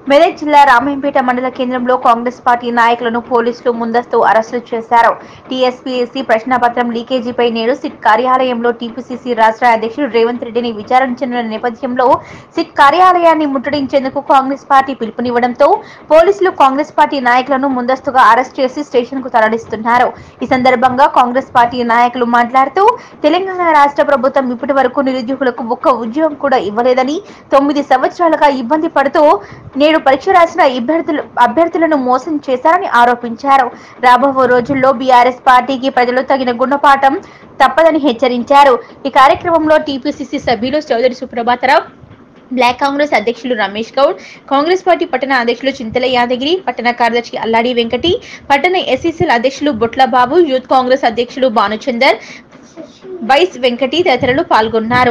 మెదక్ జిల్లా రామాయంపేట మండల కేంద్రంలో కాంగ్రెస్ పార్టీ నాయకులను పోలీసులు ముందస్తు అరెస్టులు చేశారు టీఎస్పీఎస్సీ ప్రశ్నాపత్రం లీకేజీపై నేడు సిట్ కార్యాలయంలో టీపీసీసీ రాష్ట్ర అధ్యక్షుడు రేవంత్ రెడ్డిని విచారించిన నేపథ్యంలో సిట్ కార్యాలయాన్ని ముట్టడించేందుకు కాంగ్రెస్ పార్టీ పిలుపునివ్వడంతో పోలీసులు కాంగ్రెస్ పార్టీ నాయకులను ముందస్తుగా అరెస్ట్ చేసి స్టేషన్ కు తరలిస్తున్నారు ఈ సందర్భంగా కాంగ్రెస్ పార్టీ నాయకులు మాట్లాడుతూ తెలంగాణ రాష్ట్ర ప్రభుత్వం ఇప్పటి వరకు నిరుద్యోగులకు ఒక్క ఉద్యోగం కూడా ఇవ్వలేదని తొమ్మిది సంవత్సరాలుగా ఇబ్బంది పడుతూ నేడు పరీక్ష రాసిన అభ్యర్థులు అభ్యర్థులను మోసం చేశారని ఆరోపించారు రాబో రోజుల్లో బీఆర్ఎస్ పార్టీకి ప్రజలు తగిన గుణపాఠం తప్పదని హెచ్చరించారు ఈ కార్యక్రమంలో టీపీసీసీ సభ్యులు చౌదరి సుప్రభాతరావు బ్లాక్ కాంగ్రెస్ అధ్యక్షులు రమేష్ గౌడ్ కాంగ్రెస్ పార్టీ పట్టణ అధ్యక్షులు చింతల యాదగిరి పట్టణ కార్యదర్శి అల్లాడి వెంకటి పట్టణ ఎస్సీసీల అధ్యక్షులు బొట్ల బాబు యూత్ కాంగ్రెస్ అధ్యక్షులు భానుచందర్ వైస్ వెంకటి తదితరులు పాల్గొన్నారు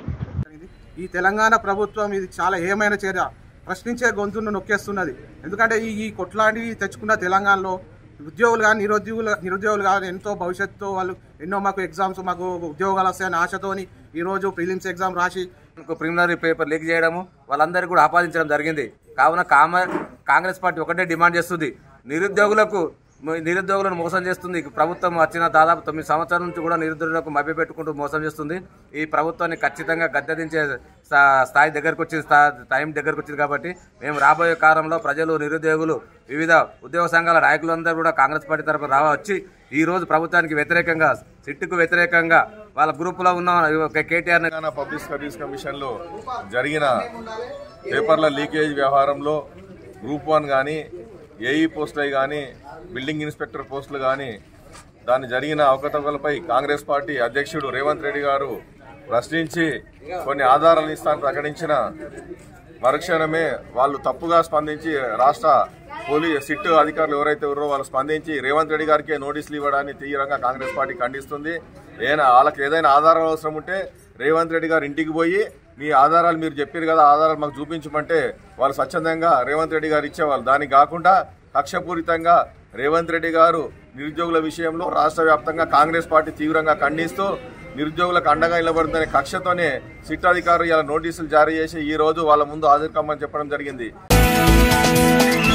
ఈ తెలంగాణ ప్రభుత్వం ఇది చాలా ఏమైన చర్య ప్రశ్నించే గొంతును నొక్కేస్తున్నది ఎందుకంటే ఈ ఈ కొట్లాడి తెచ్చుకున్న తెలంగాణలో ఉద్యోగులు కానీ నిరుద్యోగులు నిరుద్యోగులు కానీ ఎంతో భవిష్యత్తుతో వాళ్ళు ఎన్నో మాకు ఎగ్జామ్స్ మాకు ఉద్యోగాలు వస్తాయని ఆశతోని ఈరోజు ప్రిలిమ్స్ ఎగ్జామ్ రాసి ప్రిలిమినరీ పేపర్ లీక్ చేయడము వాళ్ళందరికీ కూడా ఆపాదించడం జరిగింది కావున కామ కాంగ్రెస్ పార్టీ ఒకటే డిమాండ్ చేస్తుంది నిరుద్యోగులకు నిరుద్యోగులను మోసం చేస్తుంది ఈ ప్రభుత్వం వచ్చిన దాదాపు తొమ్మిది సంవత్సరాల నుంచి కూడా నిరుద్యోగులకు మభ్యపెట్టుకుంటూ మోసం చేస్తుంది ఈ ప్రభుత్వాన్ని ఖచ్చితంగా గద్దెదించే స్థా- స్థాయి దగ్గరకు వచ్చింది స్థా- టైం దగ్గరకు వచ్చింది కాబట్టి మేము రాబోయే కాలంలో ప్రజలు నిరుద్యోగులు వివిధ ఉద్యోగ సంఘాల నాయకులందరూ కూడా కాంగ్రెస్ పార్టీ తరఫున రావ వచ్చి ఈ రోజు ప్రభుత్వానికి వ్యతిరేకంగా సిట్టుకు వ్యతిరేకంగా వాళ్ళ గ్రూపులో ఉన్న కేటీఆర్ తెలంగాణ పబ్లిక్ సర్వీస్ కమిషన్లో జరిగిన పేపర్ల లీకేజ్ వ్యవహారంలో గ్రూప్ వన్ కానీ ఏఈ పోస్టులు కానీ బిల్డింగ్ ఇన్స్పెక్టర్ పోస్టులు కానీ దాని జరిగిన అవకతవకలపై కాంగ్రెస్ పార్టీ అధ్యక్షుడు రేవంత్ రెడ్డి గారు ప్రశ్నించి కొన్ని ఆధారాలు ఇస్తానని ప్రకటించిన మరుక్షణమే వాళ్ళు తప్పుగా స్పందించి రాష్ట్ర పోలీస్ సిట్ అధికారులు ఎవరైతే ఉన్నారో వాళ్ళు స్పందించి రేవంత్ రెడ్డి గారికి నోటీసులు ఇవ్వడాన్ని తీవ్రంగా కాంగ్రెస్ పార్టీ ఖండిస్తుంది ఏదైనా వాళ్ళకి ఏదైనా ఆధారాలు అవసరం ఉంటే రేవంత్ రెడ్డి గారు ఇంటికి పోయి మీ ఆధారాలు మీరు చెప్పారు కదా ఆధారాలు మాకు చూపించమంటే వాళ్ళు స్వచ్ఛందంగా రేవంత్ రెడ్డి గారు ఇచ్చేవాళ్ళు దానికి కాకుండా కక్షపూరితంగా రేవంత్ రెడ్డి గారు నిరుద్యోగుల విషయంలో రాష్ట్ర వ్యాప్తంగా కాంగ్రెస్ పార్టీ తీవ్రంగా ఖండిస్తూ నిరుద్యోగులకు అండగా నిలబడుతుందనే కక్షతోనే సిట్ అధికారులు ఇలా నోటీసులు జారీ చేసి ఈ రోజు వాళ్ళ ముందు హాజరు కమ్మని చెప్పడం జరిగింది